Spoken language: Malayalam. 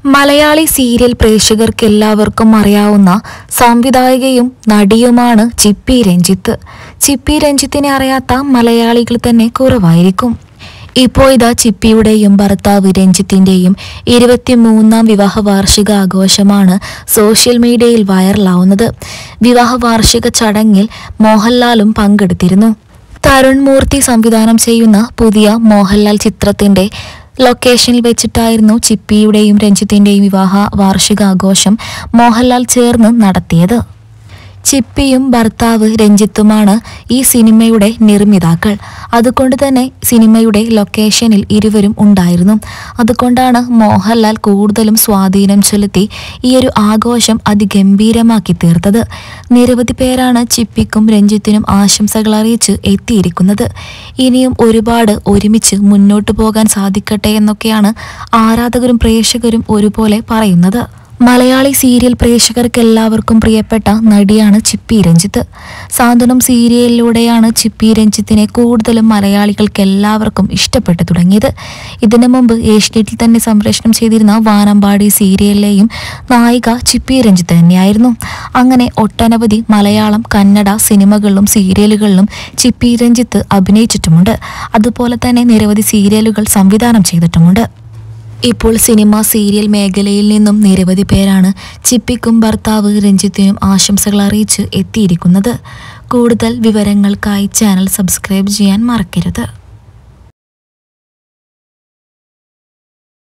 മലയാളി സീരിയൽ പ്രേക്ഷകർക്ക് എല്ലാവർക്കും അറിയാവുന്ന സംവിധായകയും നടിയുമാണ് ചിപ്പി രഞ്ജിത്ത് ചിപ്പി രഞ്ജിത്തിനെ അറിയാത്ത മലയാളികൾ തന്നെ കുറവായിരിക്കും ഇപ്പോൾ ഇതാ ചിപ്പിയുടെയും ഭർത്താവ് രഞ്ജിത്തിന്റെയും ഇരുപത്തിമൂന്നാം വിവാഹ വാർഷിക ആഘോഷമാണ് സോഷ്യൽ മീഡിയയിൽ വൈറലാവുന്നത് വിവാഹ വാർഷിക ചടങ്ങിൽ മോഹൻലാലും പങ്കെടുത്തിരുന്നു തരുൺ മൂർത്തി സംവിധാനം ചെയ്യുന്ന പുതിയ മോഹൻലാൽ ചിത്രത്തിന്റെ ലൊക്കേഷനിൽ വെച്ചിട്ടായിരുന്നു ചിപ്പിയുടെയും രഞ്ജിത്തിന്റെയും വിവാഹ വാർഷികാഘോഷം മോഹൻലാൽ ചേർന്ന് നടത്തിയത് ചിപ്പിയും ഭർത്താവ് രഞ്ജിത്തുമാണ് ഈ സിനിമയുടെ നിർമ്മിതാക്കൾ അതുകൊണ്ട് തന്നെ സിനിമയുടെ ലൊക്കേഷനിൽ ഇരുവരും ഉണ്ടായിരുന്നു അതുകൊണ്ടാണ് മോഹൻലാൽ കൂടുതലും സ്വാധീനം ചെലുത്തി ഈ ഒരു ആഘോഷം അതിഗംഭീരമാക്കി തീർത്തത് നിരവധി പേരാണ് ചിപ്പിക്കും രഞ്ജിത്തിനും ആശംസകൾ അറിയിച്ച് എത്തിയിരിക്കുന്നത് ഇനിയും ഒരുപാട് ഒരുമിച്ച് മുന്നോട്ട് പോകാൻ സാധിക്കട്ടെ എന്നൊക്കെയാണ് ആരാധകരും പ്രേക്ഷകരും ഒരുപോലെ പറയുന്നത് മലയാളി സീരിയൽ പ്രേക്ഷകർക്ക് എല്ലാവർക്കും പ്രിയപ്പെട്ട നടിയാണ് ചിപ്പി രഞ്ജിത്ത് സാന്ത്വനം സീരിയലിലൂടെയാണ് ചിപ്പി രഞ്ജിത്തിനെ കൂടുതലും മലയാളികൾക്ക് എല്ലാവർക്കും ഇഷ്ടപ്പെട്ടു തുടങ്ങിയത് ഇതിനു മുമ്പ് ഏഷ്യനെറ്റിൽ തന്നെ സംപ്രേഷണം ചെയ്തിരുന്ന വാനമ്പാടി സീരിയലിലെയും നായിക ചിപ്പി രഞ്ജിത്ത് തന്നെയായിരുന്നു അങ്ങനെ ഒട്ടനവധി മലയാളം കന്നഡ സിനിമകളിലും സീരിയലുകളിലും ചിപ്പി രഞ്ജിത്ത് അഭിനയിച്ചിട്ടുമുണ്ട് അതുപോലെ തന്നെ നിരവധി സീരിയലുകൾ സംവിധാനം ചെയ്തിട്ടുമുണ്ട് ഇപ്പോൾ സിനിമ സീരിയൽ മേഖലയിൽ നിന്നും നിരവധി പേരാണ് ചിപ്പിക്കും ഭർത്താവ് രഞ്ജിത്തിനും ആശംസകൾ അറിയിച്ച് എത്തിയിരിക്കുന്നത് കൂടുതൽ വിവരങ്ങൾക്കായി ചാനൽ സബ്സ്ക്രൈബ് ചെയ്യാൻ മറക്കരുത്